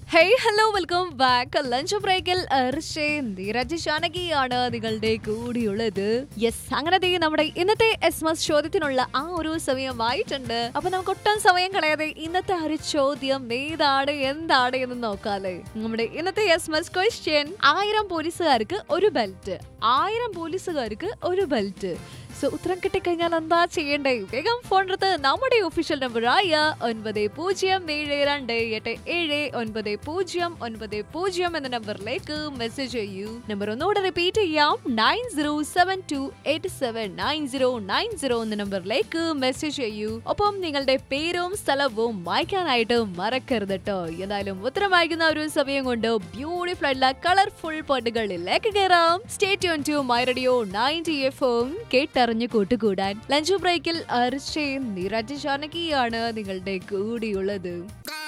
hey hello welcome back lunch ബ്രേക്കിൽ നീരജ് ജാനകിയാണ് നിങ്ങളുടെ കൂടിയുള്ളത് yes അങ്ങനെ ദേ നമ്മുടെ ഇന്നത്തെ എസ് മസ് ചോദ്യത്തിനുള്ള ആ ഒരു സമയമായിട്ടുണ്ട് അപ്പൊ നമുക്ക് ഒട്ടും സമയം കളയാതെ ഇന്നത്തെ ആ ഒരു ചോദ്യം ഏതാണ് എന്താണ് എന്ന് നോക്കാല്ലേ നമ്മുടെ ഇന്നത്തെ എസ് മസ് ക്വസ്റ്റ്യൻ ആയിരം പോലീസുകാർക്ക് ഒരു ബെൽറ്റ് ആയിരം പോലീസുകാർക്ക് ഒരു ബെൽറ്റ് സോ ഉത്തരം കിട്ടിക്കഴിഞ്ഞാൽ എന്താ ചെയ്യണ്ടേ വേഗം ഫോൺ എടുത്ത് നമ്മുടെ ഒഫീഷ്യൽ നമ്പറായ ഒൻപത് പൂജ്യം ഏഴ് രണ്ട് എട്ട് ഏഴ് ഒൻപത് പൂജ്യം ഒൻപത് പൂജ്യം എന്ന നമ്പറിലേക്ക് മെസ്സേജ് ചെയ്യൂ നമ്പർ ഒന്നുകൂടെ റിപ്പീറ്റ് ചെയ്യാം nine zero seven two eight seven nine zero nine zero എന്ന നമ്പറിലേക്ക് മെസ്സേജ് ചെയ്യൂ ഒപ്പം നിങ്ങളുടെ പേരും സ്ഥലവും വായിക്കാനായിട്ട് മറക്കരുത് കേട്ടോ എന്തായാലും ഉത്തരം വായിക്കുന്ന ഒരു സമയം കൊണ്ട് ബ്യൂട്ടിഫുൾ ആയിട്ടുള്ള കളർഫുൾ പാട്ടുകളിലേക്ക് കയറാം stay tune to my radio ninety എഫും കേട്ടറിഞ്ഞു കൂട്ടുകൂടാൻ ലഞ്ച് ബ്രേക്കിൽ അർച്ചയും നിരജ് ജാനകിയാണ് നിങ്ങളുടെ കൂടിയുള്ളത്